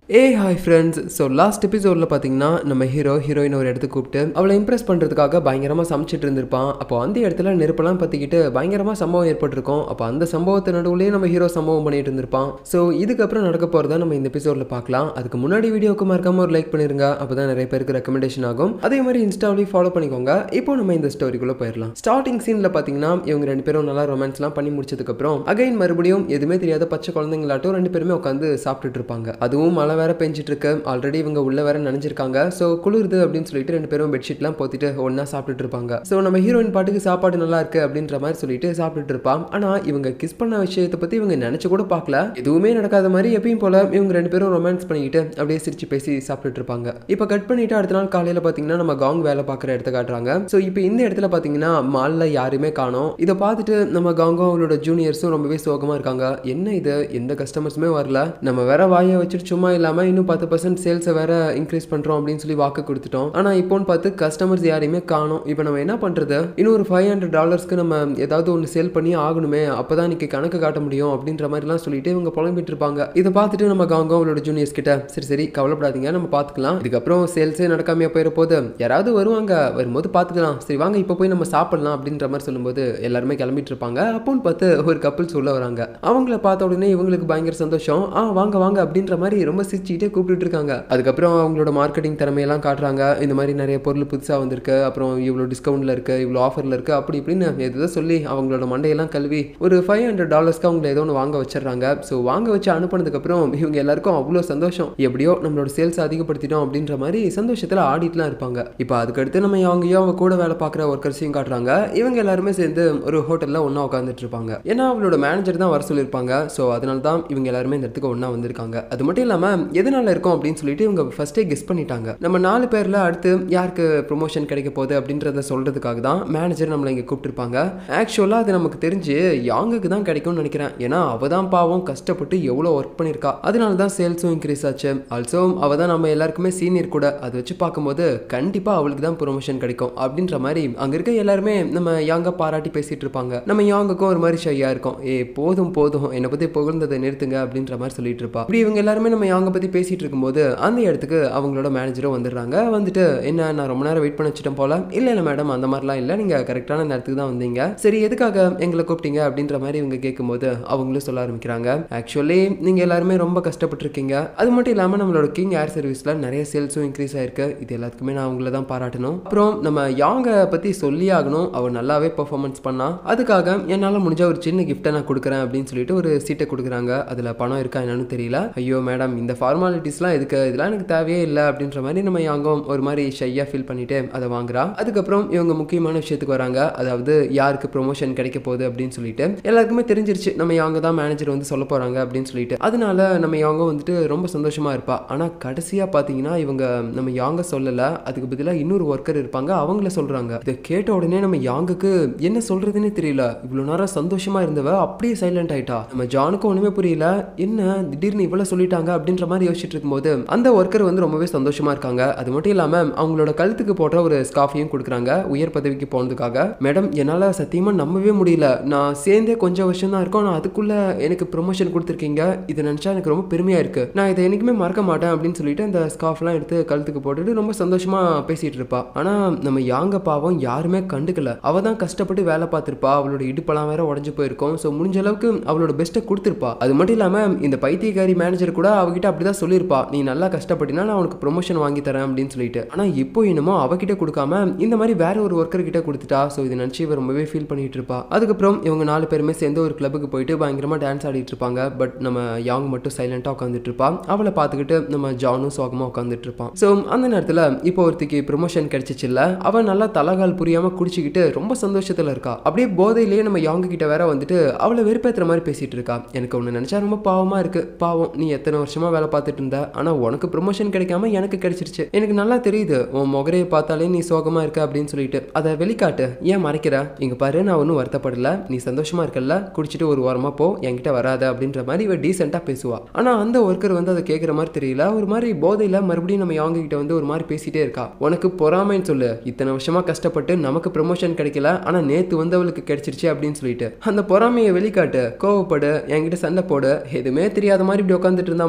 ஏ hi friends so last எபிசோடில் பார்த்தீங்கன்னா நம்ம ஹீரோ ஹீரோயின் ஒரு இடத்துக்கு கூப்பிட்டு அவளை இம்ப்ரெஸ் பண்ணுறதுக்காக பயங்கரமாக சமைச்சிட்டு இருந்திருப்பான் அப்போ அந்த இடத்துல நெருப்பெல்லாம் பற்றிக்கிட்டு பயங்கரமாக சம்பவம் ஏற்பட்டிருக்கும் அப்போ அந்த சம்பவத்து நடுவுலேயே நம்ம ஹீரோ சம்பவம் பண்ணிட்டு இருந்திருப்பான் ஸோ இதுக்கப்புறம் நடக்க போகிறத நம்ம இந்த எபிசோடில் பார்க்கலாம் அதுக்கு முன்னாடி வீடியோக்கு மறக்காம ஒரு லைக் பண்ணிருங்க அப்போ தான் நிறைய பேருக்கு ரெக்கமெண்டேஷன் ஆகும் அதே மாதிரி இன்ஸ்டாவிலையும் ஃபாலோ பண்ணிக்கோங்க இப்போ நம்ம இந்த ஸ்டோரிக்குள்ளே போயிடலாம் ஸ்டார்டிங் சீனில் பார்த்தீங்கன்னா இவங்க ரெண்டு பேரும் நல்லா ரொமான்ஸ்லாம் பண்ணி முடிச்சதுக்கப்புறம் அகைன் மறுபடியும் எதுவுமே தெரியாத பச்சை குழந்தைங்களாட்டும் ரெண்டு பேருமே உட்காந்து சாப்பிட்டுட்டு இருப்பாங்க அதுவும் மழை வேற பெஞ்சிட்டு இருக்கு ஆல்ரெடி இவங்க உள்ள வேற நினைஞ்சிருக்காங்க ஸோ குளிருது அப்படின்னு சொல்லிட்டு ரெண்டு பேரும் பெட்ஷீட்லாம் போத்திட்டு ஒண்ணா சாப்பிட்டுட்டு இருப்பாங்க ஸோ நம்ம ஹீரோயின் பாட்டுக்கு சாப்பாடு நல்லா இருக்கு அப்படின்ற மாதிரி சொல்லிட்டு சாப்பிட்டுட்டு இருப்பான் ஆனா இவங்க கிஸ் பண்ண விஷயத்தை பத்தி இவங்க நினைச்சு கூட பார்க்கல எதுவுமே நடக்காத மாதிரி எப்பயும் போல இவங்க ரெண்டு பேரும் ரொமான்ஸ் பண்ணிக்கிட்டு அப்படியே சிரிச்சு பேசி சாப்பிட்டுட்டு இருப்பாங்க இப்போ கட் பண்ணிட்டு அடுத்த நாள் காலையில பாத்தீங்கன்னா நம்ம காங் வேலை பார்க்குற இடத்த காட்டுறாங்க ஸோ இப்போ இந்த இடத்துல பாத்தீங்கன்னா மால்ல யாருமே காணோம் இதை பார்த்துட்டு நம்ம காங்கும் அவளோட ஜூனியர்ஸும் ரொம்பவே சோகமா இருக்காங்க என்ன இது எந்த கஸ்டமர்ஸுமே வரல நம்ம வேற வாயை வச்சுட்டு சும்மா இல்லாம இன்னும் பத்து பர்சன்ட் சேல்ஸை வேற இன்க்ரீஸ் பண்றோம் அப்படின்னு சொல்லி வாக்கு கொடுத்துட்டோம் ஆனா இப்போன்னு பார்த்து கஸ்டமர்ஸ் யாரையுமே காணோம் இப்போ நம்ம என்ன பண்றது இன்னும் ஒரு ஃபைவ் ஹண்ட்ரட் டாலர்ஸ்க்கு நம்ம ஏதாவது ஒன்று சேல் பண்ணி ஆகணுமே அப்பதான் இன்னைக்கு கணக்கு காட்ட முடியும் அப்படின்ற மாதிரிலாம் சொல்லிட்டு இவங்க புலம்பிட்டு இருப்பாங்க இதை பார்த்துட்டு நம்ம காங்கம் அவளோட ஜூனியர்ஸ் கிட்ட சரி சரி கவலைப்படாதீங்க நம்ம பார்த்துக்கலாம் இதுக்கப்புறம் சேல்ஸே நடக்காமையா போயிட போது யாராவது வருவாங்க வரும்போது பார்த்துக்கலாம் சரி வாங்க இப்போ போய் நம்ம சாப்பிடலாம் அப்படின்ற மாதிரி சொல்லும்போது எல்லாருமே கிளம்பிட்டு இருப்பாங்க அப்போன்னு பார்த்து ஒரு கப்பல்ஸ் உள்ள வராங்க அவங்கள பார்த்த உடனே இவங்களுக்கு பயங்கர சந்தோஷம் ஆ வாங்க வாங்க அப்படின்ற மாதிரி ரொம்ப சிரிச்சுக்கிட்டே கூப்பிட்டு இருக்காங்க அதுக்கப்புறம் அவங்களோட மார்க்கெட்டிங் திறமையெல்லாம் காட்டுறாங்க இந்த மாதிரி நிறைய பொருள் புதுசாக வந்திருக்கு அப்புறம் இவ்வளோ டிஸ்கவுண்ட்ல இருக்கு இவ்வளோ ஆஃபர்ல இருக்கு அப்படி இப்படின்னு எதோ சொல்லி அவங்களோட மண்டையெல்லாம் கழுவி ஒரு ஃபைவ் ஹண்ட்ரட் டாலர்ஸ்க்கு அவங்களை ஏதோ ஒன்று வாங்க வச்சிடுறாங்க ஸோ வாங்க வச்சு அனுப்புனதுக்கப்புறம் இவங்க எல்லாருக்கும் அவ்வளோ சந்தோஷம் எப்படியோ நம்மளோட சேல்ஸ் அதிகப்படுத்திட்டோம் அப்படின்ற மாதிரி சந்தோஷத்தில் ஆடிட்டுலாம் இருப்பாங்க இப்போ அதுக்கடுத்து நம்ம அவங்கயோ அவங்க கூட வேலை பார்க்குற ஒர்க்கர்ஸையும் காட்டுறாங்க இவங்க எல்லாருமே சேர்ந்து ஒரு ஹோட்டலில் ஒன்றா உட்காந்துட்டு இருப்பாங்க ஏன்னா அவளோட மேனேஜர் தான் வர சொல்லியிருப்பாங்க ஸோ அதனால தான் இவங்க எல்லாருமே இந்த இடத்துக்கு ஒன்றா வந்திருக்காங்க அது மட்டும் இல்லாமல் எதனால இருக்கும் அப்படின்னு சொல்லிட்டு இவங்க ஃபர்ஸ்டே கெஸ் பண்ணிட்டாங்க நம்ம நாலு பேரில் அடுத்து யாருக்கு ப்ரொமோஷன் கிடைக்க போகுது அப்படின்றத சொல்றதுக்காக தான் மேனேஜர் நம்மளை இங்கே கூப்பிட்டுருப்பாங்க ஆக்சுவலாக அது நமக்கு தெரிஞ்சு யாங்குக்கு தான் கிடைக்கும்னு நினைக்கிறேன் ஏன்னா அவ தான் பாவம் கஷ்டப்பட்டு எவ்வளோ ஒர்க் பண்ணியிருக்கா அதனால தான் சேல்ஸும் இன்க்ரீஸ் ஆச்சு ஆல்சோ அவ தான் நம்ம எல்லாருக்குமே சீனியர் கூட அதை வச்சு பார்க்கும்போது கண்டிப்பாக அவளுக்கு தான் ப்ரொமோஷன் கிடைக்கும் அப்படின்ற மாதிரி அங்கே இருக்க எல்லாருமே நம்ம யாங்க பாராட்டி பேசிட்டு இருப்பாங்க நம்ம யாங்குக்கும் ஒரு மாதிரி ஷையாக இருக்கும் ஏ போதும் போதும் என்னை பற்றி புகழ்ந்ததை நிறுத்துங்க அப்படின்ற மாதிரி சொல்லிட்டு இருப்பா இப்படி இவங்க எல்லாருமே நம்ம யாங்க பற்றி பேசிட்டு இருக்கும்போது அந்த இடத்துக்கு அவங்களோட மேனேஜரும் வந்துடுறாங்க வந்துட்டு என்ன நான் ரொம்ப நேரம் வெயிட் பண்ண வச்சுட்டேன் போல இல்லை இல்லை மேடம் அந்த மாதிரிலாம் இல்லை நீங்கள் கரெக்டான நேரத்துக்கு தான் வந்தீங்க சரி எதுக்காக எங்களை கூப்பிட்டீங்க அப்படின்ற மாதிரி இவங்க கேட்கும்போது அவங்களும் சொல்ல ஆரம்பிக்கிறாங்க ஆக்சுவலி நீங்கள் எல்லாருமே ரொம்ப கஷ்டப்பட்டிருக்கீங்க அது மட்டும் இல்லாமல் நம்மளோட கிங் ஏர் சர்வீஸில் நிறைய சேல்ஸும் இன்க்ரீஸ் ஆயிருக்கு இது எல்லாத்துக்குமே நான் அவங்கள தான் பாராட்டணும் அப்புறம் நம்ம யாங்க பற்றி சொல்லி ஆகணும் அவள் நல்லாவே பெர்ஃபார்மன்ஸ் பண்ணா அதுக்காக என்னால் முடிஞ்ச ஒரு சின்ன கிஃப்ட்டை நான் கொடுக்குறேன் அப்படின்னு சொல்லிட்டு ஒரு சீட்டை கொடுக்குறாங்க அதில் பணம் இருக்கா என்னன்னு தெரியல ஐயோ மேடம் இந்த ஃபார்மாலிட்டிஸ்லாம் எதுக்கு இதெல்லாம் எனக்கு தேவையே இல்லை அப்படின்ற மாதிரி நம்ம யாங்கும் ஒரு மாதிரி ஷையாக ஃபீல் பண்ணிட்டு அதை வாங்குறா அதுக்கப்புறம் இவங்க முக்கியமான விஷயத்துக்கு வராங்க அதாவது யாருக்கு ப்ரொமோஷன் கிடைக்க போகுது அப்படின்னு சொல்லிட்டு எல்லாருக்குமே தெரிஞ்சிருச்சு நம்ம யாங்க தான் மேனேஜர் வந்து சொல்ல போறாங்க அப்படின்னு சொல்லிட்டு அதனால நம்ம யாங்க வந்துட்டு ரொம்ப சந்தோஷமா இருப்பா ஆனால் கடைசியாக பார்த்தீங்கன்னா இவங்க நம்ம யாங்க சொல்லலை அதுக்கு பதிலாக இன்னொரு ஒர்க்கர் இருப்பாங்க அவங்கள சொல்றாங்க இதை கேட்ட உடனே நம்ம யாங்குக்கு என்ன சொல்றதுன்னே தெரியல இவ்வளோ நேரம் சந்தோஷமா இருந்தவ அப்படியே சைலண்ட் ஆயிட்டா நம்ம ஜானுக்கும் ஒண்ணுமே புரியல என்ன திடீர்னு இவ்வளவு சொல்லிட்டாங்க அப்படின்ற மாதிரி யோசிச்சுட்டு இருக்கும்போது அந்த ஒர்க்கர் வந்து ரொம்பவே சந்தோஷமா இருக்காங்க அது மட்டும் இல்லாம அவங்களோட கழுத்துக்கு போடுற ஒரு ஸ்காஃபையும் கொடுக்குறாங்க உயர் பதவிக்கு போனதுக்காக மேடம் என்னால சத்தியமா நம்பவே முடியல நான் சேர்ந்தே கொஞ்சம் வருஷம் தான் இருக்கும் நான் அதுக்குள்ள எனக்கு ப்ரொமோஷன் கொடுத்துருக்கீங்க இதை நினைச்சா எனக்கு ரொம்ப பெருமையா இருக்கு நான் இதை என்னைக்குமே மறக்க மாட்டேன் அப்படின்னு சொல்லிட்டு அந்த ஸ்காஃப்லாம் எடுத்து கழுத்துக்கு போட்டுட்டு ரொம்ப சந்தோஷமா பேசிட்டு இருப்பா ஆனா நம்ம யாங்க பாவம் யாருமே கண்டுக்கல அவ தான் கஷ்டப்பட்டு வேலை பார்த்திருப்பா அவளோட இடுப்பெல்லாம் வேற உடஞ்சு போயிருக்கும் ஸோ முடிஞ்ச அளவுக்கு அவளோட பெஸ்ட்டை கொடுத்துருப்பா அது மட்டும் இல்லாம இந்த பைத்தியக்காரி மேனேஜர் கூட அவகிட்ட அப்படிதான் சொல்லியிருப்பா நீ நல்லா கஷ்டப்பட்டினா நான் உனக்கு ப்ரொமோஷன் வாங்கி தரேன் அப்படின்னு சொல்லிட்டு ஆனா இப்போ என்னமோ அவகிட்ட கொடுக்காம இந்த மாதிரி வேற ஒரு ஒர்க்கர் கிட்ட கொடுத்துட்டா ஸோ இதை நினச்சி இவ ரொம்பவே ஃபீல் பண்ணிட்டு இருப்பா அதுக்கப்புறம் இவங்க நாலு பேருமே சேர்ந்து ஒரு கிளப்புக்கு போயிட்டு பயங்கரமா டான்ஸ் ஆடிட்டு இருப்பாங்க பட் நம்ம யாங் மட்டும் சைலண்டா உட்காந்துட்டு இருப்பா அவளை பார்த்துக்கிட்டு நம்ம ஜானும் சோகமா உட்காந்துட்டு இருப்பான் ஸோ அந்த நேரத்தில் இப்போ ஒருத்திக்கு ப்ரொமோஷன் கிடைச்சிச்சுல்ல அவன் நல்லா தலகால் புரியாம குடிச்சிக்கிட்டு ரொம்ப சந்தோஷத்துல இருக்கா அப்படியே போதையிலேயே நம்ம யாங்க கிட்ட வேற வந்துட்டு அவளை வெறுப்பேத்துற மாதிரி பேசிட்டு இருக்கா எனக்கு ஒன்று நினைச்சா ரொம்ப பாவமா இருக்கு பாவம் நீ எத்தனை வருஷமா வேலை பார்த்துட்டு இருந்த ஆனா உனக்கு ப்ரொமோஷன் கிடைக்காம எனக்கு கிடைச்சிருச்சு எனக்கு நல்லா தெரியுது உன் முகரையை பார்த்தாலே நீ சோகமா இருக்க அப்படின்னு சொல்லிட்டு அதை வெளிக்காட்டு ஏன் மறைக்கிற இங்க பாரு நான் ஒன்றும் வருத்தப்படல நீ சந்தோஷமா இருக்கல்ல குடிச்சிட்டு ஒரு வாரமா போ என்கிட்ட வராத அப்படின்ற மாதிரி இவ டீசெண்டா பேசுவா ஆனா அந்த ஒர்க்கர் வந்து அதை கேட்குற மாதிரி தெரியல ஒரு மாதிரி போதையில மறுபடியும் நம்ம அவங்க கிட்ட வந்து ஒரு மாதிரி பேசிட்டே இருக்கா உனக்கு பொறாமைன்னு சொல்லு இத்தனை வருஷமா கஷ்டப்பட்டு நமக்கு ப்ரொமோஷன் கிடைக்கல ஆனா நேத்து வந்து அவளுக்கு கிடைச்சிருச்சு அப்படின்னு சொல்லிட்டு அந்த பொறாமையை வெளிக்காட்டு கோவப்படு என்கிட்ட சண்டை போடு எதுவுமே தெரியாத மாதிரி இப்படி உட்காந்துட்டு இருந்தா மட்டும் எனக்கு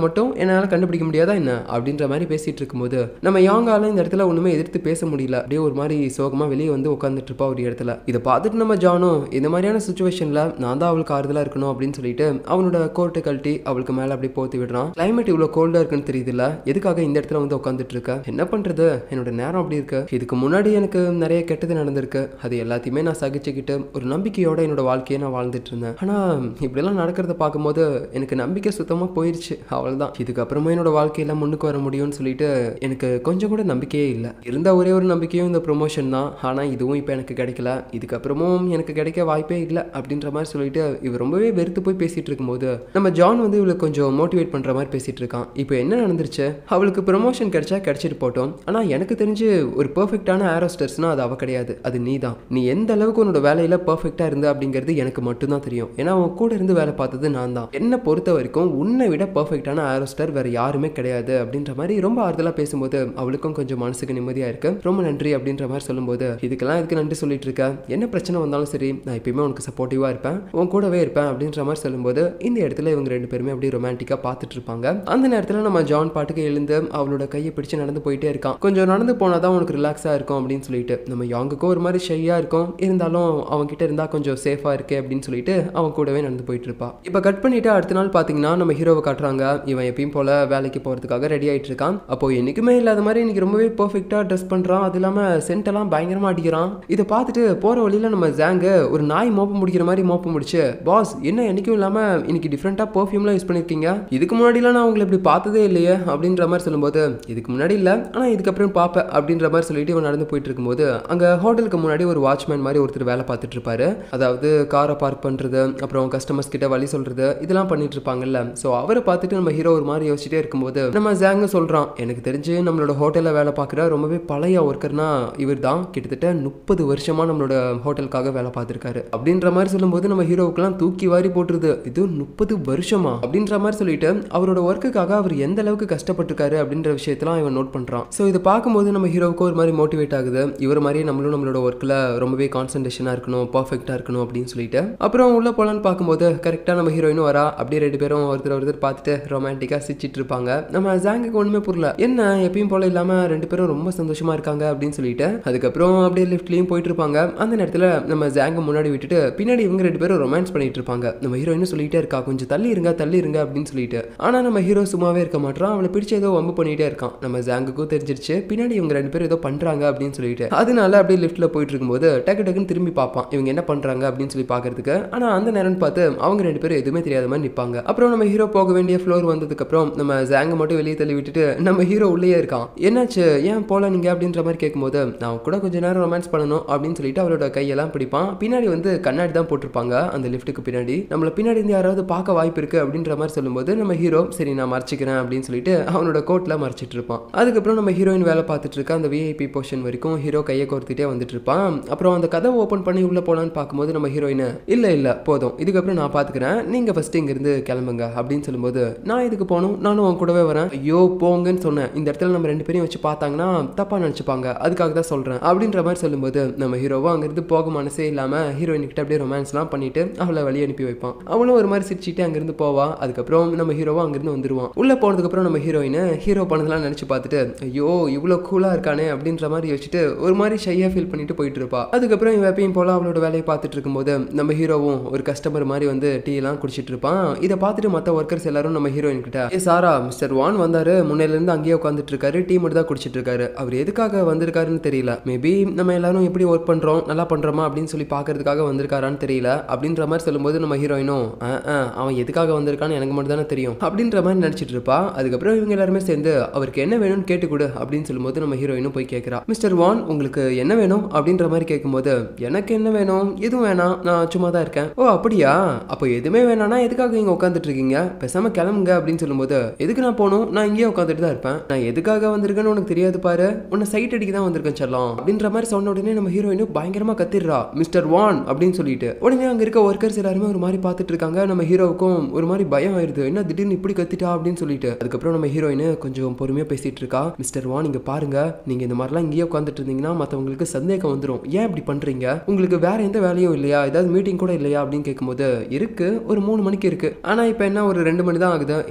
என்னால் கண்டுபிடிக்க முடியாதா என்ன அப்படின்ற மாதிரி பேசிட்டு இருக்கும்போது நம்ம யாங்கால இந்த இடத்துல ஒண்ணுமே எதிர்த்து பேச முடியல அப்படியே ஒரு மாதிரி சோகமா வெளியே வந்து உட்காந்துட்டு இருப்பா ஒரு இடத்துல இதை பார்த்துட்டு நம்ம ஜானும் இந்த மாதிரியான சுச்சுவேஷன்ல நான் தான் அவளுக்கு ஆறுதலா இருக்கணும் அப்படின்னு சொல்லிட்டு அவனோட கோர்ட்டை கழட்டி அவளுக்கு மேல அப்படியே போத்தி விடுறான் கிளைமேட் இவ்வளவு கோல்டா இருக்குன்னு தெரியுதுல்ல எதுக்காக இந்த இடத்துல வந்து உட்காந்துட்டு இருக்க என்ன பண்றது என்னோட நேரம் அப்படி இருக்கு இதுக்கு முன்னாடி எனக்கு நிறைய கெட்டது நடந்திருக்கு அது எல்லாத்தையுமே நான் சகிச்சுக்கிட்டு ஒரு நம்பிக்கையோட என்னோட வாழ்க்கையை நான் வாழ்ந்துட்டு இருந்தேன் ஆனா இப்படிலாம் நடக்கிறத பார்க்கும்போது எனக்கு நம்பிக்கை சுத்தமா போயிருச்சு அவ்வளவுதான் இதுக்கப்புறமா என்னோட வாழ்க்கையில முன்னுக்கு வர முடியும்னு சொல்லிட்டு எனக்கு கொஞ்சம் கூட நம்பிக்கையே இல்லை இருந்த ஒரே ஒரு நம்பிக்கையும் இந்த ப்ரொமோஷன் தான் ஆனா இதுவும் இப்போ எனக்கு கிடைக்கல இதுக்கப்புறமும் எனக்கு கிடைக்க வாய்ப்பே இல்லை அப்படின்ற மாதிரி சொல்லிட்டு இவர் ரொம்பவே வெறுத்து போய் பேசிட்டு இருக்கும்போது நம்ம ஜான் வந்து இவளுக்கு கொஞ்சம் மோட்டிவேட் பண்ற மாதிரி பேசிட்டு இருக்கான் இப்போ என்ன நடந்துருச்சு அவளுக்கு ப்ரொமோஷன் கிடைச்சா கிடைச்சிட்டு போட்டோம் ஆனா எனக்கு தெரிஞ்சு ஒரு பெர்ஃபெக்டான ஏரோஸ்டர்ஸ்னா அது அவ கிடையாது அது நீ தான் நீ எந்த அளவுக்கு உன்னோட வேலையில பெர்ஃபெக்டா இருந்த அப்படிங்கிறது எனக்கு மட்டும்தான் தெரியும் ஏன்னா உன் கூட இருந்து வேலை பார்த்தது நான் தான் என்னை பொறுத்த வரைக்கும் உன்னை விட பெர்ஃபெக்டான ஏரோஸ்டர் வேற யாருமே கிடையாது அப்படின்ற மாதிரி ரொம்ப ஆறுதலா பேசும்போது அவளுக்கும் கொஞ்சம் மனசுக்கு நிம்மதியா இருக்கு ரொம்ப நன்றி அப்படின்ற மாதிரி சொல்லும்போது இதுக்கெல்லாம் இதுக்கு நன்றி சொல்லிட்டு இருக்க என்ன பிரச்சனை வந்தாலும் சரி நான் எப்பயுமே உனக்கு சப்போர்ட்டிவா இருப்பேன் உன் கூடவே இருப்பேன் அப்படின்ற மாதிரி சொல்லும்போது இந்த இடத்துல இவங்க ரெண்டு பேருமே அப்படியே ரொமான்டிக்கா பார்த்துட்டு இருப்பாங்க அந்த நேரத்துல நம்ம ஜான் பாட்டுக்கு எழுந்து அவளோட கையை பிடிச்சு நடந்து போயிட்டே இருக்கான் கொஞ்சம் நடந்து போனாதான் உனக்கு ரிலாக்ஸா இருக்கும் அப்படின்னு சொல்லிட்டு நம்ம யாங்குக்கும் ஒரு மாதிரி ஷையா இருக்கும் இருந்தாலும் அவன் கிட்ட இருந்தா கொஞ்சம் சேஃபா இருக்கே அப்படின்னு சொல்லிட்டு அவன் கூடவே நடந்து போயிட்டு இருப்பா இப்போ கட் பண்ணிட்டு அடுத்த நாள் பாத்தீங்கன்னா நம்ம ஹீரோவை காட்டுறாங்க இவன் எப்பயும் போல வேலைக்கு போறதுக்காக ரெடி ஆயிட்டு இருக்கான் அப்போ என்னைக்குமே இல்லாத மாதிரி இன்னைக்கு ரொம்பவே பெர்ஃபெக்டா ட்ரெஸ் பண்றான் அது இல்லாம சென்ட் எல்லாம் பயங்கரமா அடிக்கிறான் இதை பார்த்துட்டு போற வழியில நம்ம ஜாங்க ஒரு நாய் மோப்ப முடிக்கிற மாதிரி மோப்ப முடிச்சு பாஸ் என்ன என்னைக்கும் இல்லாம இன்னைக்கு டிஃப்ரெண்டா பர்ஃப்யூம்லாம் யூஸ் பண்ணிருக்கீங்க இதுக்கு முன்னாடிலாம் நான் உங்களை இப்படி பார்த்ததே இல்லையே அப்படின்ற மாதிரி சொல்லும்போது இதுக்கு முன்னாடி இல்லை ஆனா இதுக்கப்புறம் பார்ப்பேன் அப்படின்ற மாதிரி சொல்லிட்டு இவன் நடந்து போயிட்டு இருக்கும்போது அங்க ஹோட்டலுக்கு முன்னாடி ஒரு வாட்ச்மேன் மாதிரி ஒருத்தர் வேலை பார்த்துட்டு இருப்பாரு அதாவது காரை பார்க் பண்றது அப்புறம் கஸ்டமர்ஸ் கிட்ட வழி சொல்றது இதெல்லாம் பண்ணிட்டு இருப்பாங்கல்ல ஸோ அவரை பார்த்துட்டு நம்ம ஹீரோ ஒரு மாதிரி யோசிச்சுட்டே இருக்கும்போது நம்ம ஜாங்க சொல்றான் எனக்கு தெரிஞ்சு நம்மளோட ஹோட்டலில் வேலை பார்க்குற ரொம்பவே பழைய ஒர்க்கர்னா இவர் தான் கிட்டத்தட்ட முப்பது வருஷமா நம்மளோட ஹோட்டலுக்காக வேலை பார்த்துருக்காரு அப்படின்ற மாதிரி சொல்லும்போது நம்ம ஹீரோவுக்குலாம் தூக்கி வாரி போட்டுருது இது முப்பது வருஷமா அப்படின்ற மாதிரி சொல்லிட்டு அவரோட ஒர்க்குக்காக அவர் எந்த அளவுக்கு கஷ்டப்பட்டிருக்காரு அப்படின்ற விஷயத்தெல்லாம் இவன் நோட் பண்றான் ஸோ இதை பார்க்கும்போது நம்ம ஹீரோவுக்கு ஒரு மாதிரி மோட்டிவேட் ஆகுது இவர் மாதிரியே நம்மளும் நம்மளோட ஒர்க்கில் ரொம்பவே கான்சன்ட்ரேஷனாக இருக்கணும் பர்ஃபெக்டாக இருக்கணும் அப்படின்னு சொல்லிட்டு அப்புறம் உள்ள போலான்னு பார்க்கும்போது கரெக்டாக நம்ம ஹீரோயினும் வரா அப்படியே ரெண்டு பேரும் ஒருத்தர் ஒருத்தர் பார்த்துட்டு ரொமான்டிக்காக சிரிச்சிட்டு இருப்பாங்க நம்ம ஜாங்குக்கு ஒன்றுமே புரியல என்ன எப்பயும் போல இல்லாமல் ரெண்டு பேரும் ரொம்ப சந்தோஷமா இருக்காங்க அப்படின்னு சொல்லிட்டு அதுக்கப்புறம் அப்படியே லிஃப்ட்லேயும் போயிட்டு இருப்பாங்க அந்த நேரத்தில் நம்ம ஜாங்க முன்னாடி விட்டுட்டு பின்னாடி இவங்க ரெண்டு பேரும் ரொமான்ஸ் பண்ணிட்டு இருப்பாங்க நம்ம ஹீரோயினும் சொல்லிட்டே இருக்கா கொஞ்சம் தள்ளி இருங்க தள்ளி இருங்க அப்படின்னு சொல்லிட்டு ஆனால் நம்ம ஹீரோ சும்மாவே இருக்க மாட்டான் அவளை பிடிச்ச ஏதோ வம்பு பண்ணிட்டே இருக்கான் நம்ம ஜாங்குக்கும் தெரிஞ்சிருச்சு பின்னாடி இவங்க ரெண்டு பேரும் ஏதோ பண்றாங்க அப்படின்னு சொல்லிட்டு அதனால அப்படியே லிஃப்ட்ல போயிட்டு இருக்கும்போது டக்கு டக்குன்னு திரும்பி பார்ப்பான் இவங்க என்ன பண்றாங்க அப்படின்னு சொல்லி பார்க்கறதுக்கு ஆனா அந்த நேரம்னு பார்த்து அவங்க ரெண்டு பேரும் எதுவுமே தெரியாத மாதிரி நிப்பாங்க அப்புறம் நம்ம ஹீரோ போக வேண்டிய ஃப்ளோர் வந்ததுக்கு அப்புறம் நம்ம ஜாங்க மட்டும் வெளியே தள்ளி விட்டுட்டு நம்ம ஹீரோ உள்ளேயே இருக்கான் என்னாச்சு ஏன் போல நீங்க அப்படின்ற மாதிரி கேட்கும்போது நான் கூட கொஞ்ச நேரம் ரொமான்ஸ் பண்ணணும் அப்படின்னு சொல்லிட்டு அவரோட கையெல்லாம் பிடிப்பான் பின்னாடி வந்து கண்ணாடி தான் போட்டிருப்பாங்க அந்த லிஃப்ட்டுக்கு பின்னாடி நம்மள பின்னாடி இருந்து யாராவது பார்க்க வாய்ப்பு இருக்கு அப்படின்ற மாதிரி சொல்லும்போது நம்ம ஹீரோ சரி நான் மறைச்சிக்கிறேன் அப்படின்னு சொல்லிட்டு அவனோட கோட்ல மறைச்சிட்டு இருப்பான் அதுக்கப்புறம் நம்ம ஹீரோயின் வேலை பார்த்துட்டு இருக்க அந்த விஐபி போர்ஷன் வரைக்கும் ஹீரோ கையை கோர்த்துட்டே வந்துட்டு இருப்பான் அப்புறம் அந்த கதை ஓப்பன் பண்ணி உள்ள போலான்னு பார்க்கும்போது நம்ம ஹீரோயின் இல்ல இல்ல போதும் இதுக்கப்புறம் நான் பாத்துக்கிறேன் நீங்க ஃபர்ஸ்ட் இங்க இருந்து கிளம்புங்க அப்படின்னு சொல்லும்போது நான் இதுக்கு போகணும் நானும் உன் கூடவே வரேன் ஐயோ போங்கன்னு சொன்னேன் இந்த இடத்துல நம்ம ரெண்டு பேரையும் வச்சு பார்த்தாங்கன்னா தப்பா நினைச்சுப்பாங்க அதுக்காக தான் சொல்றேன் அப்படின்ற மாதிரி சொல்லும்போது நம்ம ஹீரோவும் அங்கிருந்து போக மனசே இல்லாம ஹீரோயின் கிட்ட அப்படியே ரொமான்ஸ்லாம் பண்ணிட்டு அவளை வழி அனுப்பி வைப்பான் அவளும் ஒரு மாதிரி சிரிச்சிட்டு அங்கிருந்து போவா அதுக்கப்புறம் நம்ம ஹீரோவும் அங்கிருந்து வந்துருவான் உள்ள போனதுக்கப்புறம் நம்ம ஹீரோயின் ஹீரோ பண்ணதெல்லாம் நினைச்சு பார்த்துட்டு ஐயோ இவ்வளோ கூலா இருக்கானே அப்படின்ற மாதிரி யோசிச்சுட்டு ஒரு மாதிரி ஷையா ஃபீல் பண்ணிட்டு போயிட்டு இருப்பா அதுக்கப்புறம் இவன் எப்பயும் போல அவளோட வேலையை பார்த்துட்டு இருக்கும்போது நம்ம ஹீரோவும் ஒரு கஸ்டமர் மாதிரி வந்து டீ எல்லாம் குடிச்சிட்டு இருப்பான் இதை பார்த்துட்டு மற்ற ஒர்க்கர்ஸ் எல்லாரும் நம்ம ஹீரோயின் கிட்ட ஏ சாரா மிஸ்டர் வான் வந்தாரு முன்னையில இருந்து அங்கேயே உட்காந்துட்டு இருக்காரு டீ மட்டும் தான் குடிச்சிட்டு இருக்காரு அவர் எதுக்காக வந்திருக்காருன்னு தெரியல மேபி நம்ம எல்லாரும் எப்படி ஒர்க் பண்றோம் நல்லா பண்றோமா அப்படின்னு சொல்லி பார்க்கறதுக்காக வந்திருக்காரான்னு தெரியல அப்படின்ற மாதிரி சொல்லும்போது நம்ம ஹீரோயினும் "ஆ, ஆ, அவன் எதுக்காக வந்திருக்கான்னு எனக்கு மட்டும் தானே தெரியும் அப்படின்ற மாதிரி நினைச்சிட்டு இருப்பா அதுக்கப்புறம் இவங்க எல்லாருமே சேர்ந்து அவருக்கு என்ன வேணும்னு கேட்டு கொடு அப்படின்னு சொல்லும்போது நம்ம ஹீரோயினும் போய் கேட்கறா மிஸ்டர் வான் உங்களுக்கு என்ன வேணும் அப்படின்ற மாதிரி கேட்கும்போது எனக்கு என்ன வேணும் எதுவும் வேணாம் நான் சும்மா தான் இருக்கேன் ஓ அப்படியா அப்போ எதுவுமே வேணாம்னா எதுக்காக இங்க உட்காந்துட்டு இருக்கீங்க பேசாம கிளம்புங்க அப்படின்னு சொல்லும்போது எதுக்கு நான் போகணும் நான் இங்கேயே உட்காந்துட்டு தான் இருப்பேன் நான் எதுக்காக வந்திருக்கேன்னு உனக்கு தெரியாது பாரு உன்னை சைட் அடிக்க தான் வந்திருக்கேன் செல்லம் அப்படின்ற மாதிரி சொன்ன உடனே நம்ம ஹீரோயினும் பயங்கரமா கத்திடுறா மிஸ்டர் வான் அப்படின்னு சொல்லிட்டு உடனே அங்க இருக்க ஒர்க்கர்ஸ் எல்லாருமே ஒரு மாதிரி பார்த்துட்டு இருக்காங்க நம்ம ஹீரோவுக்கும் ஒரு மாதிரி பயம் ஆயிருது என்ன திடீர்னு இப்படி கத்திட்டா அப்படின்னு சொல்லிட்டு அதுக்கப்புறம் நம்ம ஹீரோயின் கொஞ்சம் பொறுமையா பேசிட்டு இருக்கா மிஸ்டர் வான் நீங்க பாருங்க நீங்க இந்த மாதிரிலாம் இங்கேயே உட்காந்துட்டு இருந்தீங்கன்னா மத்தவங்களுக்கு சந்தேகம் வந்துடும் ஏன் இப்படி பண்றீங்க உங்களுக்கு வேற எந்த வேலையும் இல்லையா ஏதாவது மீட்டிங் கூட இல்லையா அப்படின்னு கேட்கும்போது இருக்கு ஒரு மூணு மணிக்கு இருக்கு ஆனா இப்போ என்ன ஒரு ரெண்டு மணி தான் ஆகுது இன்னும் ஒரு மணி நேரம்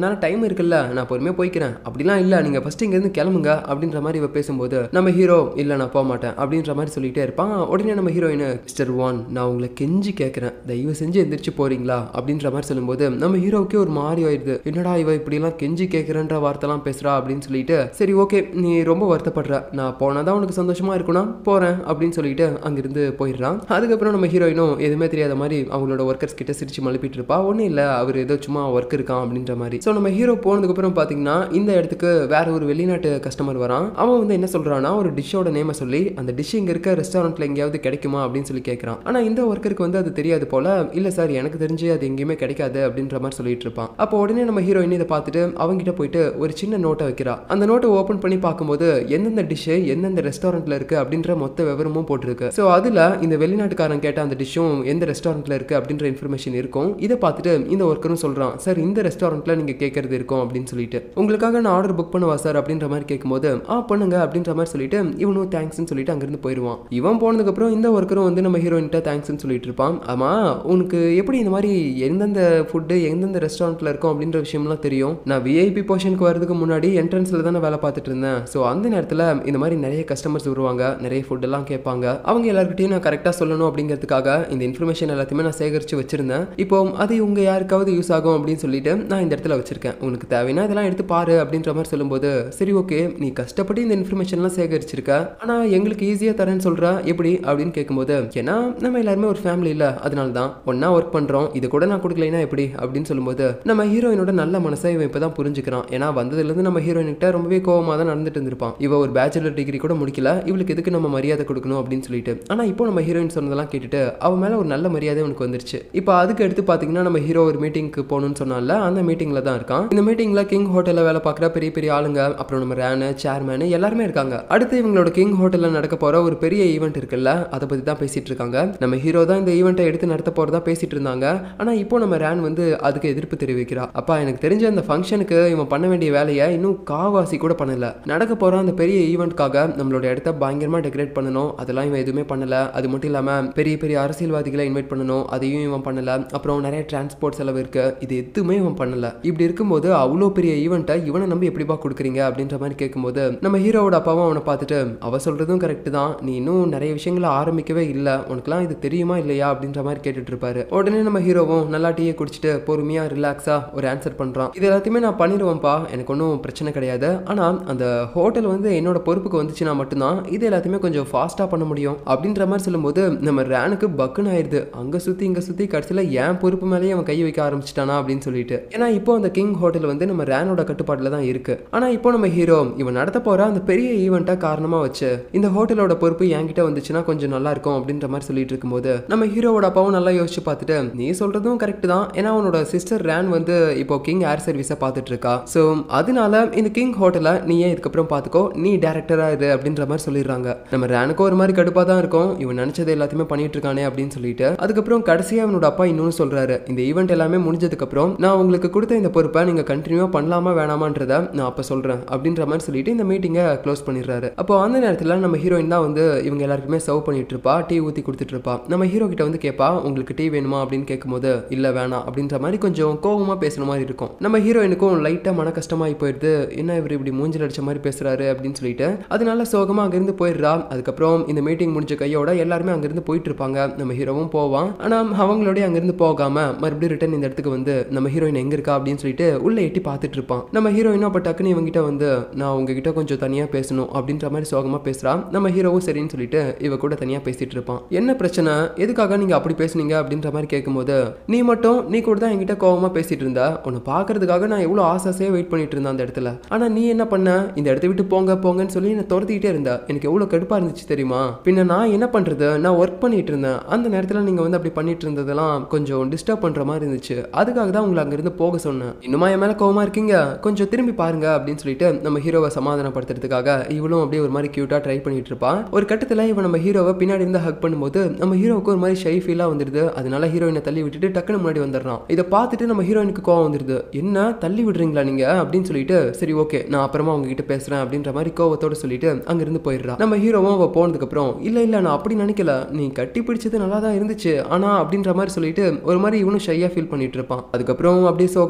நேரம் டைம் இருக்குல்ல நான் பொறுமையாக போய்க்கிறேன் அப்படிலாம் இல்லை நீங்கள் ஃபஸ்ட்டு இங்கேருந்து கிளம்புங்க அப்படின்ற மாதிரி இவ பேசும்போது நம்ம ஹீரோ இல்லை நான் போக மாட்டேன் அப்படின்ற மாதிரி சொல்லிட்டே இருப்பான் உடனே நம்ம ஹீரோயின் மிஸ்டர் ஒன் நான் உங்களை கெஞ்சி கேட்குறேன் தயவு செஞ்சு எந்திரிச்சு போறீங்களா அப்படின்ற மாதிரி சொல்லும்போது நம்ம ஹீரோவுக்கே ஒரு மாறி ஆயிடுது என்னடா இவ இப்படிலாம் கெஞ்சி கேட்குறேன்ற வார்த்தைலாம் பேசுறா அப்படின்னு சொல்லிட்டு சரி ஓகே நீ ரொம்ப வருத்தப்படுற நான் போனால் தான் உனக்கு சந்தோஷமா இருக்கும்னா போறேன் அப்படின்னு சொல்லிட்டு அங்கிருந்து போயிடுறான் அதுக்கப்புறம் நம்ம ஹீரோயினும் எதுவுமே தெரியாத மாதிரி அவங்களோட ஒர்க்கர்ஸ் கிட்ட சிரிச்சு மழுப்பிட்டு இருப்பா ஒன்றும் இல்லை அவர் ஏதோ சும்மா ஒர்க் இருக்கான் அப்படின்ற மாதிரி ஸோ நம்ம ஹீரோ போனதுக்கப்புறம் பார்த்தீங்கன்னா இந்த இடத்துக்கு வேற ஒரு வெளிநாட்டு கஸ்டமர் வரான் அவன் வந்து என்ன சொல்றான்னா ஒரு டிஷ்ஷோட நேமை சொல்லி அந்த டிஷ் இங்கே இருக்க ரெஸ்டாரண்ட்ல எங்கேயாவது கிடைக்குமா அப்படின்னு சொல்லி கேட்குறான் ஆனால் இந்த ஒர்க்கருக்கு வந்து அது தெரியாது போல இல்லை சார் எனக்கு தெரிஞ்சு அது எங்கேயுமே கிடைக்காது அப்படின்ற மாதிரி சொல்லிட்டு இருப்பான் அப்போ உடனே நம்ம ஹீரோயின் இதை பார்த்துட்டு அவங்ககிட்ட போயிட்டு ஒரு சின்ன நோட்டை வைக்கிறா அந்த நோட்டை ஓப்பன் பண்ணி பார்க்கும்போது எந்தெந்த டிஷ்ஷு எந்தெந்த ரெஸ்டாரண்ட்ல இருக்கு அப்படின்ற மொத்த விவரமும் போட்டிருக்கு ஸோ அதில் இந்த வெளிநாட்டுக்காரன் கேட்ட அந்த டிஷ்ஷும் எந்த ரெஸ்டாரண்ட்ல இருக்கு அப்படின்ற இன்ஃபர்மேஷன் இருக்கும் இதை பார்த்துட்டு இந்த ஒர்க்கரும் சொல்றான் சார் இந்த ரெஸ்டாரண்ட்ல நீங்க கேட்கறது இருக்கும் அப்படின்னு சொல்லிட்டு உங்களுக்காக நான் ஆர்டர் புக் பண்ணுவா சார் அப்படின்ற மாதிரி கேட்கும்போது ஆ பண்ணுங்க அப்படின்ற மாதிரி சொல்லிட்டு இவனும் தேங்க்ஸ்னு சொல்லிட்டு அங்கிருந்து போயிடுவான் இவன் போனதுக்கப்புறம் இந்த ஒர்க்கரும் வந்து நம்ம ஹீரோயின்ட்ட தேங்க்ஸ்னு சொல்லிட்டு இருப்பான் ஆமா உனக்கு எப்படி இந்த மாதிரி எந்தெந்த ஃபுட்டு எந்தெந்த ரெஸ்டாரண்ட்ல இருக்கும் அப்படின்ற விஷயம்லாம் தெரியும் நான் விஐபி போர்ஷனுக்கு வரதுக்கு முன்னாடி என்ட்ரன்ஸ்ல தானே வேலை பார்த்துட்டு இருந்தேன் ஸோ அந்த நேரத்தில் இந்த மாதிரி நிறைய கஸ்டமர்ஸ் வருவாங்க நிறைய ஃபுட் எல்லாம் கேட்பாங்க அவங்க எல்லாருக்கிட்டையும் நான் கரெக்டாக சொல்லணும் அப்படிங்கிறதுக்காக இந்த இன்ஃபர்மேஷன் எல்லாத்தையுமே நான் சேகரித்து வச்சிருந்தேன் இப்போ அது உங்க யாருக்காவது யூஸ் ஆகும் அப்படின்னு சொல்லிட்டு நான் இந்த இடத்துல வச்சிருக்கேன் உனக்கு தேவைன்னா இதெல்லாம் எடுத்து பாரு அப்படின்ற மாதிரி சொல்லும்போது சரி ஓகே நீ கஷ்டப்பட்டு இந்த இன்ஃபர்மேஷன்லாம் சேகரிச்சிருக்க ஆனால் எங்களுக்கு ஈஸியாக தரேன்னு சொல்ற எப்படி அப்படின்னு கேட்கும்போது ஏன்னா நம்ம எல்லாருமே ஒரு ஃபேமிலி இல்லை அதனால தான் ஒன்றா ஒர்க் பண்ணுறோம் இது கூட நான் கொடுக்கலைன்னா எப்படி அப்படின்னு சொல்லும்போது நம்ம ஹீரோயினோட நல்ல மனசை இவன் இப்போ தான் புரிஞ்சுக்கிறான் ஏன்னா வந்ததுலேருந்து நம்ம ஹீரோயின்கிட்ட ரொம்பவே கோவமாக தான் நடந்துட்டு இருந்திருப்பான் இவ ஒரு பேச்சுலர் டிகிரி கூட முடிக்கல இவளுக்கு எதுக்கு நம்ம மரியாதை கொடுக்கணும் அப்படின்னு சொல்லிட்டு ஆனால் இப்போ நம்ம ஹீரோயின் சொன்னதெல்லாம் கேட்டுட்டு அவன் மேலே ஒரு நல்ல மரியாதை உனக்கு வந்துருச்சு இப்போ அதுக்கு எடுத்து பார்த்தீங்கன்னா நம்ம ஹீரோ ஒரு மீட்டிங்க்கு போகணும்னு சொன்னால அந்த மீட்டிங்கில் தான் இருக்கான் இந்த மீட்டிங்கில் கிங் ஹோட்டலில் வேலை பார்க்குற பெரிய பெரிய ஆளுங்க அப்புறம் நம்ம ரேனு சேர்மேனு எல்லாருமே இருக்காங்க அடுத்து இவங்களோட கிங் ஹோட்டலில் நடக்க போகிற ஒரு பெரிய ஈவெண்ட் இருக்குல்ல அதை பற்றி தான் பேசிட்டு இருக்காங்க நம்ம ஹீரோ தான் இந்த ஈவெண்ட்டை எடுத்து நடத்த போகிறதா பேசிட்டு இருந்தாங்க ஆனால் இப்போ நம்ம ரேன் வந்து அதுக்கு எதிர்ப்பு தெரிவிக்கிறா அப்பா எனக்கு தெரிஞ்ச அந்த ஃபங்க்ஷனுக்கு இவன் பண்ண வேண்டிய வேலையை இன்னும் காவாசி கூட பண்ணல நடக்க போகிற அந்த பெரிய ஈவெண்ட்காக நம்மளோட இடத்த பயங்கரமாக டெக்கரேட் பண்ணணும் அதெல்லாம் இவன் எதுவுமே பண்ணல அது மட்டும் இல்லாமல் பெரிய பெரிய அரசியல்வாதிகளை இன்வைட் பண்ணணும் அதையும் இவன் பண்ணல அப்புறம் நிறைய டிரான்ஸ்போர்ட் செலவு இருக்கு இது எதுவுமே இவன் பண்ணல இப்படி இருக்கும்போது அவ்வளோ பெரிய ஈவெண்ட்டை இவனை நம்பி எப்படிப்பா கொடுக்குறீங்க அப்படின்ற மாதிரி கேட்கும்போது நம்ம ஹீரோவோட அப்பாவும் அவனை பார்த்துட்டு அவ சொல்றதும் கரெக்ட் தான் நீ இன்னும் நிறைய விஷயங்களை ஆரம்பிக்கவே இல்லை உனக்குலாம் இது தெரியுமா இல்லையா அப்படின்ற மாதிரி கேட்டுட்டு இருப்பாரு உடனே நம்ம ஹீரோவும் நல்லா டீயை குடிச்சிட்டு பொறுமையா ரிலாக்ஸா ஒரு ஆன்சர் பண்றான் இது எல்லாத்தையுமே நான் பண்ணிடுவேன்ப்பா எனக்கு ஒன்றும் பிரச்சனை கிடையாது ஆனா அந்த ஹோட்டல் வந்து என்னோட பொறுப்புக்கு வந்துச்சுன்னா மட்டும்தான் இது எல்லாத்தையுமே கொஞ்சம் ஃபாஸ்டா பண்ண முடியும் அப்படின்ற மாதிரி சொல்லும்போது நம்ம ரேனுக்கு பக்குன்னு ஆயிடுது அங்க சுத்தி இங்க சுத்தி கடைசியில என் பொறுப்பு மேலேயே அவன் கை வைக்க ஆரம்பிச்சிட்டானா அப்படின்னு சொல்லிட்டு ஏன்னா இப்போ அந்த கிங் ஹோட்டல் வந்து நம்ம ரேனோட கட்டுப்பாட்டில் தான் இருக்கு ஆனா இப்போ நம்ம ஹீரோ இவன் நடத்த போற அந்த பெரிய ஈவெண்ட்டை காரணமா வச்சு இந்த ஹோட்டலோட பொறுப்பு என்கிட்ட வந்துச்சுன்னா கொஞ்சம் நல்லா இருக்கும் அப்படின்ற மாதிரி சொல்லிட்டு இருக்கும்போது நம்ம ஹீரோவோட அப்பாவும் நல்லா யோசிச்சு பார்த்துட்டு நீ சொல்றதும் கரெக்ட் தான் ஏன்னா அவனோட சிஸ்டர் ரேன் வந்து இப்போ கிங் ஏர் சர்வீஸை பார்த்துட்டு இருக்கா ஸோ அதனால இந்த கிங் ஹோட்டலை நீ ஏன் இதுக்கப்புறம் பார்த்துக்கோ நீ டேரக்டரா இரு அப்படின்ற மாதிரி சொல்லிடுறாங்க நம்ம ரேனுக்கும் ஒரு மாதிரி கடுப்பாக தான் இருக்கும் இவன் நினைச்சது எல்லாத்தையுமே பண்ணிட்டு இருக்கானே அப்படின்னு சொல்லிட்டு அதுக்கப்புறம் கடைசியா அவனோட அப்பா இன்னொன்னு சொல்றாரு இந்த ஈவெண்ட் எல்லாமே முடிஞ்சதுக்கு அப்புறம் நான் உங்களுக்கு கொடுத்த இந்த பொறுப்பை நீங்க கண்டினியூவா பண்ணலாமா வேணாமான்றத நான் அப்ப சொல்றேன் அப்படின்ற மாதிரி சொல்லிட்டு இந்த மீட்டிங்கை க்ளோஸ் பண்ணிடுறாரு அப்போ அந்த நேரத்துல நம்ம ஹீரோயின் தான் வந்து இவங்க எல்லாருக்குமே சர்வ் பண்ணிட்டு இருப்பா டீ ஊத்தி கொடுத்துட்டு இருப்பா நம்ம ஹீரோ கிட்ட வந்து கேட்பா உங்களுக்கு டீ வேணுமா அப்படின்னு கேட்கும்போது இல்ல வேணாம் அப்படின்ற மாதிரி கொஞ்சம் கோவமா பேசுற மாதிரி இருக்கும் நம்ம ஹீரோயினுக்கும் லைட்டா மன கஷ்டமாயி போயிடுது என்ன இவர் இப்படி மூஞ்சில் அடிச்ச மாதிரி பேசுறாரு அப்படின்னு சொல்லிட்டு அதனால சோகமா அங்கிருந்து போயிடுறா அதுக்கப்புறம் இந்த மீட்டிங் முடிஞ்ச கையோட எல்லாருமே அங்கிருந்து போயிட்டு இருப்பாங்க நம்ம ஹீரோவும் போவான் ஆனா அவங்களோடய அங்கிருந்து போகாம மறுபடியும் ரிட்டர்ன் இந்த இடத்துக்கு வந்து நம்ம ஹீரோயின் எங்க இருக்கா அப்படின்னு சொல்லிட்டு உள்ள எட்டி பார்த்துட்டு இருப்பான் நம்ம ஹீரோயினும் அப்ப டக்குன்னு இவங்கிட்ட வந்து நான் உங்ககிட்ட கொஞ்சம் தனியா பேசணும் அப்படின்ற மாதிரி சோகமா பேசுறான் நம்ம ஹீரோவும் சரின்னு சொல்லிட்டு இவ கூட தனியா பேசிட்டு இருப்பான் என்ன பிரச்சனை எதுக்காக நீங்க அப்படி பேசுனீங்க அப்படின்ற மாதிரி கேட்கும்போது நீ மட்டும் நீ கூட தான் என்கிட்ட கோவமா பேசிட்டு இருந்த உன்னை பாக்குறதுக்காக நான் எவ்வளவு ஆசாசையா வெயிட் பண்ணிட்டு இருந்தேன் அந்த இடத்துல ஆனா நீ என்ன பண்ண இந்த இடத்த விட்டு போங்க போங்கன்னு சொல்லி என்ன துரத்திக்கிட்டே இருந்தா எனக்கு எவ்வளவு கடுப்பா இருந்துச்சு தெரியுமா பின்ன நான் என்ன பண்றது நான் ஒர்க் பண்ணிட்டு இருந்தேன் அந்த நேரத்துல நீங்க வந்து அப்படி பண்ணிட்டு இருந்ததெல்லாம் கொஞ்சம் டிஸ்டர்ப் பண்ற மாதிரி இருந்துச்சு அதுக்காக தான் உங்களை அங்கிருந்து போக சொன்னேன் இன்னுமா என் மேல கோவமா இருக்கீங்க கொஞ்சம் திரும்பி பாருங்க அப்படின்னு சொல்லிட்டு நம்ம ஹீரோவை சமாதானப்படுத்துறதுக்காக இவளும் அப்படியே ஒரு மாதிரி கியூட்டா ட்ரை பண்ணிட்டு இருப்பான் ஒரு கட்டத்துல இவன் நம்ம ஹீரோவை பின்னாடி இருந்து ஹக் பண்ணும்போது நம்ம ஹீரோவுக்கு ஒரு மாதிரி ஷை ஃபீலா வந்துடுது அதனால ஹீரோயினை தள்ளி விட்டுட்டு டக்குன்னு முன்னாடி வந்துடுறான் இதை பார்த்துட்டு நம்ம ஹீரோயினுக்கு கோவம் வந்துடுது என்ன தள்ளி விடுறீங்களா நீங்க அப்படின்னு சொல்லிட்டு சரி ஓகே நான் அப்புறமா உங்ககிட்ட பேசுறேன் அப்படின்ற மாதிரி கோவத்தோட சொல்லிட்டு அங்கிருந்து போயிடுறா நம்ம ஹீரோவும் அவ போனதுக்கு அப்புறம் இல்ல இல்ல நான் அப்படி நினைக்கல நீ கட்டி பிடிச்சது நல்லா தான் இருந்துச்சு ஆனா அப்படின்ற மாதிரி சொல்லிட்டு ஒரு மாதிரி இவனும் ஷையா ஃபீல் பண்ணிட்டு இருப்பான் அதுக்கப்புறம் அப்படியே சோகத்தோட அவனோட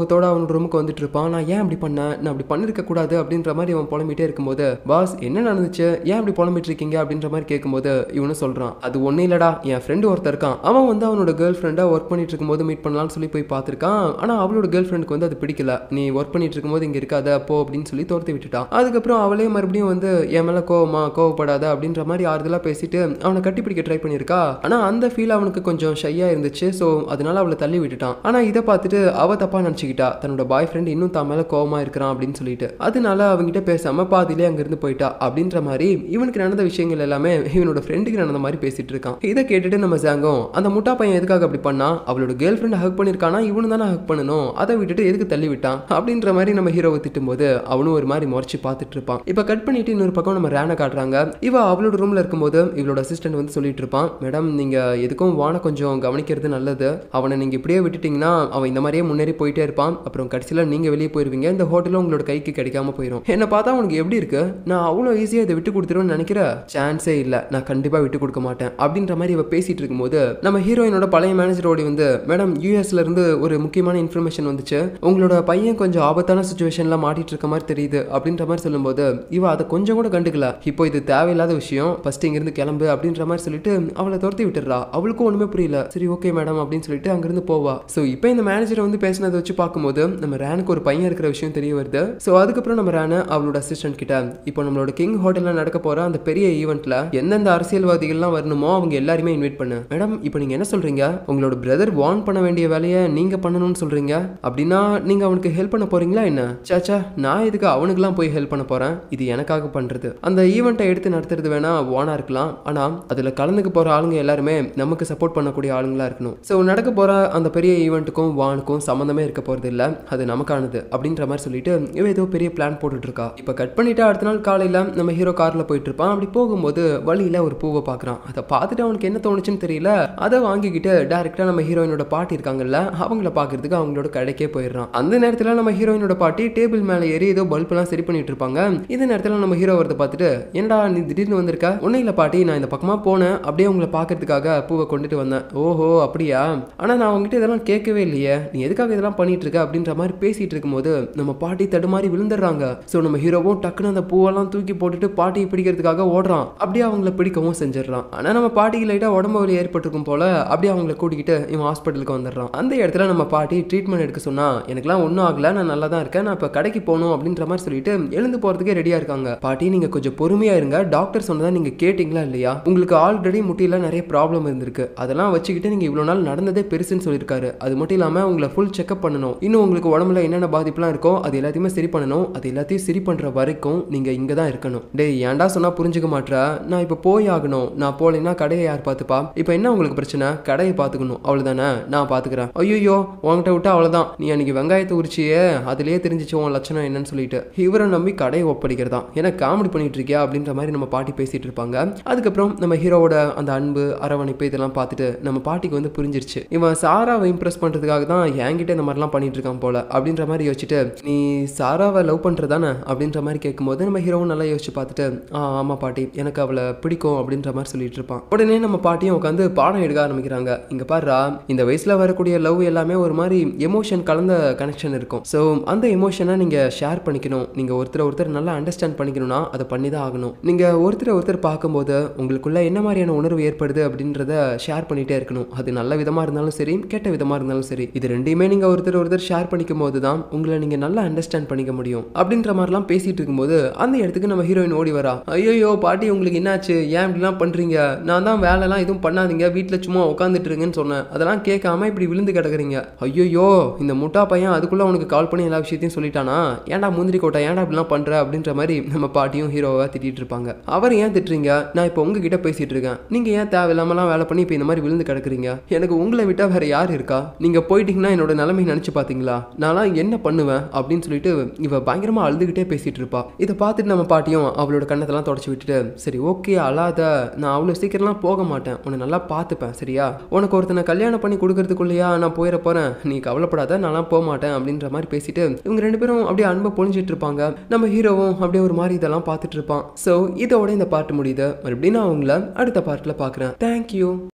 அவனோட ரூமுக்கு வந்துட்டு இருப்பான் நான் ஏன் அப்படி பண்ணேன் நான் அப்படி பண்ணிருக்க கூடாது அப்படின்ற மாதிரி அவன் புலம்பிட்டே இருக்கும்போது பாஸ் என்ன நடந்துச்சு ஏன் அப்படி புலம்பிட்டு இருக்கீங்க அப்படின்ற மாதிரி கேட்கும்போது இவனும் சொல்றான் அது ஒன்றும் இல்லடா என் ஃப்ரெண்டு ஒருத்தர் இருக்கான் அவன் வந்து அவனோட கேர்ள் ஃப்ரெண்டை ஒர்க் பண்ணிட்டு இருக்கும்போது மீட் பண்ணலாம்னு சொல்லி போய் பார்த்துருக்கான் ஆனால் அவளோட கேர்ள் ஃப்ரெண்டுக்கு வந்து அது பிடிக்கல நீ ஒர்க் பண்ணிட்டு இருக்கும்போது இங்கே இருக்காத அப்போ அப்படின்னு சொல்லி துரத்தி விட்டுட்டான் அதுக்கப்புறம் அவளே மறுபடியும் வந்து என் மேலே கோவமா கோவப்படாத அப்படின்ற மாதிரி ஆறுதலாக பேசிட்டு அவனை கட்டி பிடிக்க ட்ரை பண்ணியிருக்கா ஆனால் அந்த ஃபீல் அவனுக்கு கொஞ்சம் ஷையாக இருந்துச்சு ஸோ அதனால அவளை தள்ளி விட்டுட்டான் ஆனால் இதை பார்த்துட்டு அவ தப்பா நினச்சிக்கிட்டா தன்னோட பாய் ஃப்ரெண்ட் இன்னும் தான் மேலே கோவமா இருக்கிறான் அப்படின்னு சொல்லிட்டு அதனால அவங்ககிட்ட பேசாம பாதியிலே அங்கிருந்து போயிட்டா அப்படின்ற மாதிரி இவனுக்கு நடந்த விஷயங்கள் எல்லாமே இவனோட ஃப்ரெண்டுக்கு நடந்த மாதிரி பேசிட்டு இருக்கான் இதை கேட்டுட்டு நம்ம ஜாங்கும் அந்த முட்டா பையன் எதுக்காக அப்படி பண்ணா அவளோட கேர்ள் ஃப்ரெண்ட் ஹக் பண்ணிருக்கானா இவனு தானே ஹக் பண்ணணும் அதை விட்டுட்டு எதுக்கு தள்ளி விட்டான் அப்படின்ற மாதிரி நம்ம ஹீரோவை திட்டும்போது அவனும் ஒரு மாதிரி முறைச்சு பார்த்துட்டு இருப்பான் இப்போ கட் பண்ணிட்டு இன்னொரு பக்கம் நம்ம ரேனை காட்டுறாங்க இவ அவளோட ரூம்ல இருக்கும்போது இவளோட அசிஸ்டன்ட் வந்து சொல்லிட்டு இருப்பான் மேடம் நீங்க எதுக்கும் வான கொஞ்சம் கவனிக்கிறது நல்லது அவனை நீங்க இப்படியே விட்டுட்டீங்கன்னா அவன் இந்த மாதிரியே முன்னேறி போயிட்டே இருப்பான் அப்புறம் கடைசியில் நீங்க வெளியே போயிருவீங்க இந்த ஹோட்டலும் உங்களோட கைக்கு கிடைக்காம போயிடும் என்ன பார்த்தா உனக்கு எப்படி இருக்கு நான் அவ்வளோ ஈஸியாக இதை விட்டு கொடுத்துருவேன்னு நினைக்கிற சான்ஸே இல்லை நான் கண்டிப்பாக விட்டு கொடுக்க மாட்டேன் அப்படின்ற மாதிரி இவ பேசிட்டு இருக்கும்போது நம்ம ஹீரோயினோட பழைய மேனேஜர் ஓடி வந்து மேடம் யூஎஸ்ல இருந்து ஒரு முக்கியமான இன்ஃபர்மேஷன் வந்துச்சு உங்களோட பையன் கொஞ்சம் ஆபத்தான சுச்சுவேஷன்ல மாட்டிட்டு இருக்க மாதிரி தெரியுது அப்படின்ற மாதிரி சொல்லும்போது இவ அதை கொஞ்சம் கூட கண்டுக்கல இப்போ இது தேவையில்லாத விஷயம் ஃபர்ஸ்ட் இங்கிருந்து கிளம்பு அப்படின்ற மாதிரி சொல்லிட்டு அவளை துரத்தி விட்டுறா அவளுக்கும் ஒண்ணுமே புரியல சரி ஓகே மேடம் அப்படின்னு சொல்லிட்டு அங்கிருந்து போவா ஸோ இப்போ இந்த மேனேஜரை வந்து பேசினதை வச்சு பார்க்கும்போது நம்ம ரேனுக்கு ஒரு பையன் இருக்கிற விஷயம் தெரிய வருது ஸோ அதுக்கப்புறம் நம்ம ரேனு அவளோட அசிஸ்டன்ட் கிட்ட இப்போ நம்மளோட கிங் ஹோட்டல்ல நடக்க போற அந்த பெரிய ஈவெண்ட்ல எந்தெந்த அரசியல்வாதிகள்லாம் வரணுமோ அவங்க எல்லாருமே இன்வைட் பண்ணு மேடம் இப்போ நீங்க என்ன சொல்றீங்க உங்களோட பிரதர் வார்ன் பண்ண வேண்டிய வேலையை நீங்க பண்ணணும்னு சொல்றீங்க அப்படின்னா நீங்க அவனுக்கு ஹெல்ப் பண்ண போறீங்களா என்ன சாச்சா நான் இதுக்கு அவனுக்குலாம் போய் ஹெல்ப் பண்ண போறேன் இது எனக்காக பண்றது அந்த ஈவெண்ட்டை எடுத்து நடத்துறது வேணா வானா இருக்கலாம் ஆனா அதுல கலந்துக்க போற ஆளுங்க எல்லாருமே நமக்கு சப்போர்ட் பண்ணக்கூடிய ஆளுங்களா இருக்கணும் ஸோ நடக்க போற அந்த பெரிய ஈவெண்ட்டுக்கும் வானுக்கும் சம்மந்தமே இருக்க போறது இல்ல அது நமக்கானது அப்படின்ற மாதிரி சொல்லிட்டு இவ ஏதோ பெரிய பிளான் போட்டுட்டு இருக்கா இப்போ கட் பண்ணிட்டு அடுத்த நாள் காலையில நம்ம ஹீரோ கார்ல போயிட்டு இருப்பான் அப்படி போகும்போது வழியில ஒரு பூவை பார்க்கறான் அதை பார்த்துட்டு அவனுக்கு என்ன தோணுச்சுன்னு தெரியல அதை வாங்கிக்கிட்டு டைரக்டா நம்ம ஹீரோயினோட பாட்டி இருக்காங்கல்ல அவங்கள பார்க்கறதுக்கு அவங்களோட கடைக்கே போயிடுறான் அந்த நேரத்துல நம்ம ஹீரோயினோட பாட்டி டேபிள் மேல ஏறி ஏதோ பல்ப் எல்லாம் சரி பண்ணிட்டு இருப்பாங்க இந்த நேரத்துல நம்ம ஹீரோ வரதை பார்த்துட்டு என்னடா நீ திடீர்னு வந்திருக்க ஒன்னும் இல்ல பாட்டி நான் இந்த பக்கமா போனேன் அப்படியே உங்களை பார்க்கறதுக்காக பூவை கொண்டுட்டு வந்தேன் ஓஹோ அப்படியா ஆனா நான் உங்ககிட்ட இதெல்லாம் கேட்கவே இல்லையே நீ எதுக்காக இதெல்லாம் பண்ணிட்டு இருக்க அப்படின்ற மாதிரி பேசிட்டு இருக்கும்போது நம்ம பாட்டி தடுமாறி விழுந்துடுறாங்க ஸோ நம்ம ஹீரோவும் டக்குன்னு அந்த பூவெல்லாம் தூக்கி போட்டுட்டு பாட்டியை பிடிக்கிறதுக்காக ஓடுறான் அப்படியே அவங்கள பிடிக்கவும் செஞ்சிடறான் ஆனா நம்ம பாட்டிக்கு லைட்டா உடம்பு வலி ஏற்பட்டிருக்கும் போல அப்படியே அவங்கள கூட்டிக்கிட்டு இவன் ஹாஸ்பிட்டலுக்கு வந்துடுறான் அந்த இடத்துல நம்ம பாட்டி ட்ரீட்மெண்ட் எடுக்க சொன்னா எனக்குலாம் ஒன்றும் ஆகல நான் நல்லா தான் இருக்கேன் நான் இப்போ கடைக்கு போகணும் அப்படின்ற மாதிரி சொல்லிட்டு எழுந்து போறதுக்கே ரெடியா இருக்காங்க பாட்டி நீங்க கொஞ்சம் பொறுமையா இருங்க டாக்டர் சொன்னதா நீங்க கேட்டீங்களா இல்லையா உங்களுக்கு ஆல்ரெடி முட்டியில நிறைய ப்ராப்ளம் இருந்திருக்கு அதெல்லாம் வச்சுக்கிட்டு நீங்க இவ்வளவு நாள் நடந்ததே பெருசுன்னு சொல்லியிருக்காரு அது மட்டும் இல்லாம உங்களை ஃபுல் செக்அப் பண்ணணும் இன்னும் உங்களுக்கு உடம்புல என்னென்ன பாதிப்புலாம் இருக்கோ அது எல்லாத்தையுமே சரி பண்ணணும் அது எல்லாத்தையும் சரி பண்ற வரைக்கும் நீங்க இங்க தான் இருக்கணும் டேய் ஏன்டா சொன்னா புரிஞ்சுக்க மாட்ற நான் இப்போ போய் ஆகணும் நான் போலேன்னா கடையை யார் பார்த்துப்பா இப்போ என்ன உங்களுக்கு பிரச்சனை கடையை பார்த்துக்கணும் அவ்வளவுதானே நான் பார்த்துக்கிறேன் ஐயோ உன்கிட்ட விட்டா அவ்வளவுதான் நீ அன்னைக்கு வெங்காயத்தை உரிச்சியே அதுலயே தெரிஞ்சிச்சு உன் லட்சணம் என்னன்னு சொல்லிட்டு இவரை நம்பி கடையை ஒப்படைக்கிறதா ஏன்னா காமெடி பண்ணிட்டு இருக்கியா அப்படின்ற மாதிரி நம்ம பாட்டி பேசிட்டு இருப்பாங்க அதுக்கப்புறம் நம்ம ஹீரோவோட அந்த அன்பு அரவணைப்பு இதெல்லாம் பார்த்துட்டு நம்ம பாட்டிக்கு வந்து புரிஞ்சிருச்சு இவன் சாராவை இம்ப்ரெஸ் பண்றதுக்காக தான் என்கிட்ட இந்த மாதிரிலாம் பண்ணிட்டு இருக்கான் போல அப்படின்ற மாதிரி யோசிச்சுட்டு நீ சாராவை லவ் பண்றதானே அப்படின்ற மாதிரி கேட்கும்போது நம்ம ஹீரோவும் நல்லா யோசிச்சு பார்த்துட்டு ஆ ஆமா பாட்டி எனக்கு அவளை பிடிக்கும் அப்படின்ற மாதிரி சொல்லிட்டு இருப்பான் உடனே நம்ம பாட்டியும் உட்காந்து பாடம் எடுக்க ஆரம்பிக்கிறாங்க இங்க பாருடா இந்த வயசுல வரக்கூடிய லவ் எல்லாமே ஒரு மாதிரி எமோஷன் கலந்த கனெக்ஷன் இருக்கும் ஸோ அந்த எமோஷனை நீங்க ஷேர் பண்ணிக்கணும் நீங்க ஒருத்தர் ஒருத்தர் நல்லா அண்டர்ஸ்டாண்ட் பண்ணிக்கணும்னா அதை பண்ணி தான் ஆகணும் நீங்க ஒருத்தர் ஒருத்தர் பார்க்கும்போது உங்களுக்குள்ள என்ன மாதிரியான உணர்வு ஏற்படுது அப்படின்றத ஷேர் பண்ணிட்டே இருக்கணும் அது நல்ல விதமா இருந்தாலும் சரி கெட்ட விதமா இருந்தாலும் சரி இது ரெண்டையுமே நீங்க ஒருத்தர் ஒருத்தர் ஷேர் பண்ணிக்கும் போது தான் உங்களை நீங்க நல்லா அண்டர்ஸ்டாண்ட் பண்ணிக்க முடியும் அப்படின்ற மாதிரிலாம் பேசிட்டு இருக்கும்போது அந்த இடத்துக்கு நம்ம ஹீரோயின் ஓடி வரா ஐயோ பாட்டி உங்களுக்கு என்னாச்சு ஏன் இப்படிலாம் பண்றீங்க நான் தான் வேலைலாம் எதுவும் பண்ணாதீங்க வீட்டில் சும்மா உட்காந்துட்டு இருங்கன்னு சொன்னேன் அதெல்லாம் கேட்காம இப்படி விழுந்து கிடக்குறீங்க ஐயோ இந்த முட்டா பையன் அதுக்குள்ள உனக்கு கால் பண்ணி எல்லா விஷயத்தையும் சொல்லிட்டானா ஏன்டா முந்திரி கோட்டை ஏன்டா இப்படிலாம் பண்ற அப்படின்ற மாதிரி நம்ம பாட்டியும் ஹீரோவை திட்டிட்டு இருப்பாங்க அவர் ஏன் திட்டுறீங்க நான் இப்போ உங்ககிட்ட பேசிட்டு இருக்கேன் நீங்க ஏன் தேவையில்லாமலாம் வேலை பண்ணி இப்போ இந்த மாதிரி விழுந்து கிடக்குறீங்க எனக்கு உங்களை விட்டா வேற யார் இருக்கா நீங்க போயிட்டீங்கன்னா என்னோட நிலைமை நினைச்சு பாத்தீங்களா நான்லாம் என்ன பண்ணுவேன் அப்படின்னு சொல்லிட்டு இவ பயங்கரமா அழுதுகிட்டே பேசிட்டு இருப்பா இதை பார்த்துட்டு நம்ம பாட்டியும் அவளோட கண்ணத்தெல்லாம் தொடச்சி விட்டுட்டு சரி ஓகே அழாத நான் அவ்வளோ சீக்கிரம்லாம் போக மாட்டேன் உன்னை நல்லா பார்த்துப்பேன் சரியா உனக்கு ஒருத்தனை கல்யாணம் பண்ணி கொடுக்கறதுக்குள்ளேயா நான் போயிட போறேன் நீ கவலைப்படாத நான்லாம் போக மாட்டேன் அப்படின்ற மாதிரி பேசிட்டு இவங்க ரெண்டு பேரும் அப்படியே அன்பை பொழிஞ்சிட்டு இருப்பாங்க நம்ம ஹீரோவும் அப்படியே ஒரு மாதிரி இதெல்லாம் பார்த்துட்டு இருப்பான் ஸோ இதோட இந்த பாட்டு முடியுது மறுபடியும் நான் உங்களை அடுத்த பார்ட்டில் பார்க்குறேன் தேங்க்யூ